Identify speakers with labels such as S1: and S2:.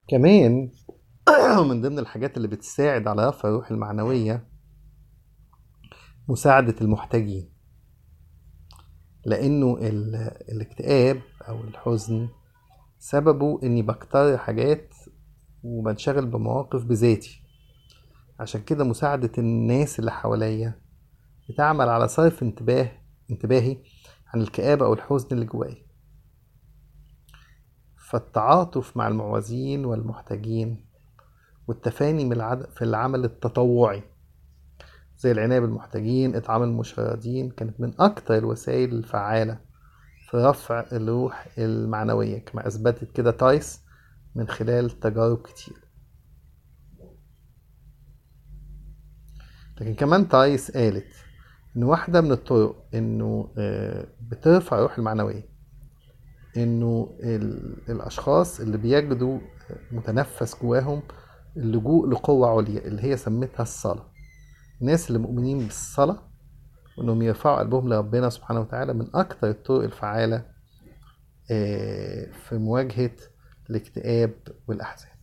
S1: كمان من ضمن الحاجات اللي بتساعد على رفع الروح المعنوية مساعدة المحتاجين لأنه ال... الاكتئاب أو الحزن سببه إني بكتر حاجات وبنشغل بمواقف بذاتي عشان كده مساعدة الناس اللي حواليا بتعمل على صرف انتباه انتباهي عن الكآبة أو الحزن اللي جوايا فالتعاطف مع المعوزين والمحتاجين والتفاني من العد... في العمل التطوعي زي العناية بالمحتاجين إطعام المشردين كانت من أكتر الوسائل الفعالة في رفع الروح المعنوية كما أثبتت كده تايس من خلال تجارب كتير لكن كمان تايس قالت إن واحدة من الطرق إنه بترفع الروح المعنوية إنه الأشخاص اللي بيجدوا متنفس جواهم اللجوء لقوة عليا اللي هي سمتها الصلاة الناس اللي مؤمنين بالصلاة وإنهم يرفعوا قلبهم لربنا سبحانه وتعالى من أكثر الطرق الفعالة في مواجهة الاكتئاب والأحزان